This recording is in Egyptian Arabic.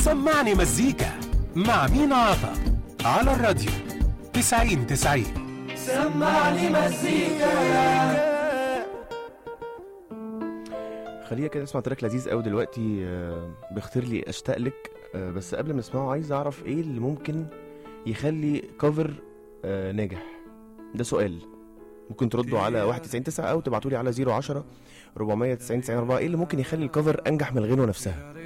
سمعني مزيكا مع مينا عطا على الراديو 90 90 سمعني مزيكا خلينا كده نسمع تراك لذيذ قوي دلوقتي آه، بيختار لي اشتاق لك آه، بس قبل ما نسمعه عايز اعرف ايه اللي ممكن يخلي كفر آه، ناجح ده سؤال ممكن تردوا على 199 او تبعتوا لي على 010 490 94 ايه اللي ممكن يخلي الكفر انجح من الغنوه نفسها